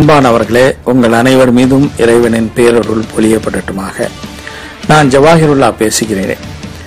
அன்பானவர்களே உங்கள் அனைவர் மீதும் இறைவனின் பேரருள் பொழியப்படட்டுமாக நான் ஜவாஹிருல்லா பேசுகிறேன்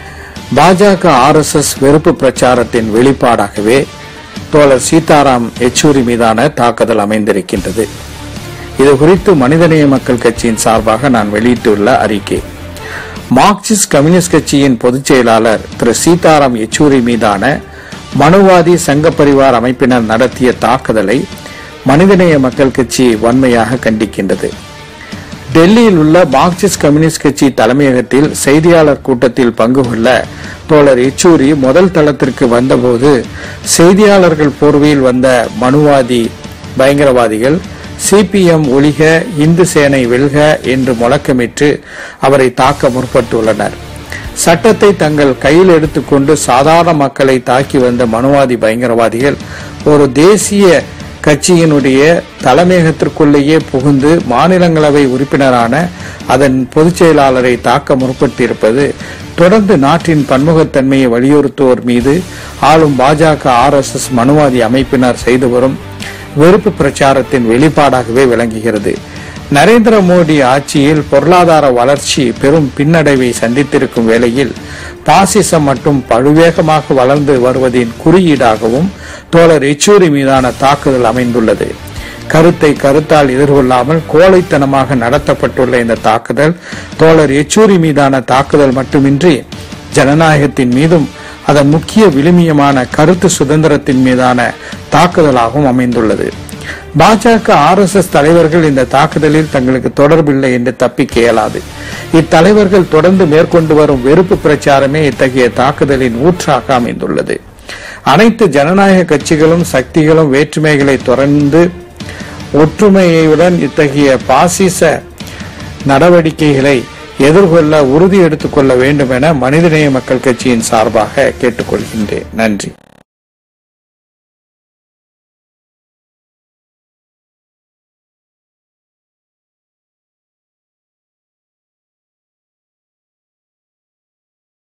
பாஜக ஆர்எஸ்எஸ் வெறுப்பு பிரச்சாரத்தின் வெளிப்பாடாகவே தோழர் சீதாராம் யெச்சூரி மீதான தாக்குதல் அமைந்திருக்கின்றது இது குறித்து மனிதநேய மக்கள் கட்சியின் சார்பாக நான் வெளியிட்டுள்ள அறிக்கை மார்க்சிஸ்ட் கம்யூனிஸ்ட் கட்சியின் பொதுச் செயலாளர் திரு சீதாராம் யெச்சூரி மீதான மனுவாதி சங்க பரிவார் அமைப்பினர் நடத்திய தாக்குதலை மனிதநேய மக்கள் கட்சி வன்மையாக கண்டிக்கின்றது டெல்லியில் உள்ள மார்க்சிஸ்ட் கம்யூனிஸ்ட் கட்சி தலைமையகத்தில் செய்தியாளர் கூட்டத்தில் பங்கு கொள்ள தோழர் யெச்சூரி முதல் தளத்திற்கு வந்தபோது செய்தியாளர்கள் போர்வையில் வந்த மனுவாதி பயங்கரவாதிகள் சிபிஎம் ஒழிக இந்து சேனை வெல்க என்று முழக்கமிட்டு அவரை தாக்க முற்பட்டுள்ளனர் சட்டத்தை தங்கள் கையில் எடுத்துக்கொண்டு சாதாரண மக்களை தாக்கி வந்த மனுவாதி பயங்கரவாதிகள் ஒரு தேசிய கட்சியினுடைய தலைமையகத்திற்குள்ளேயே புகுந்து மாநிலங்களவை உறுப்பினரான அதன் பொதுச் செயலாளரை தாக்க முற்பட்டிருப்பது தொடர்ந்து நாட்டின் பன்முகத்தன்மையை வலியுறுத்துவோர் மீது ஆளும் பாஜக ஆர்எஸ்எஸ் மனுவாதி அமைப்பினர் செய்து வரும் வெறுப்பு பிரச்சாரத்தின் வெளிப்பாடாகவே விளங்குகிறது நரேந்திர மோடி ஆட்சியில் பொருளாதார வளர்ச்சி பெரும் பின்னடைவை சந்தித்திருக்கும் வேளையில் பாசிசம் மற்றும் பழுவேகமாக வளர்ந்து வருவதின் குறியீடாகவும் தோழர் யெச்சூரி மீதான தாக்குதல் அமைந்துள்ளது கருத்தை கருத்தால் எதிர்கொள்ளாமல் கோழைத்தனமாக நடத்தப்பட்டுள்ள இந்த தாக்குதல் தோழர் யெச்சூரி மீதான தாக்குதல் மட்டுமின்றி ஜனநாயகத்தின் மீதும் அதன் முக்கிய விழுமியமான கருத்து சுதந்திரத்தின் மீதான தாக்குதலாகவும் அமைந்துள்ளது பாஜக ஆர்எஸ்எஸ் தலைவர்கள் இந்த தாக்குதலில் தங்களுக்கு தொடர்பில்லை என்று தப்பிக்க இயலாது இத்தலைவர்கள் தொடர்ந்து மேற்கொண்டு வரும் வெறுப்பு பிரச்சாரமே இத்தகைய தாக்குதலின் ஊற்றாக அமைந்துள்ளது அனைத்து ஜனநாயக கட்சிகளும் சக்திகளும் வேற்றுமைகளை தொடர்ந்து ஒற்றுமையுடன் இத்தகைய பாசிச நடவடிக்கைகளை எதிர்கொள்ள உறுதி எடுத்துக் கொள்ள வேண்டும் என மனிதநேய மக்கள் கட்சியின் சார்பாக கேட்டுக்கொள்கின்றேன் நன்றி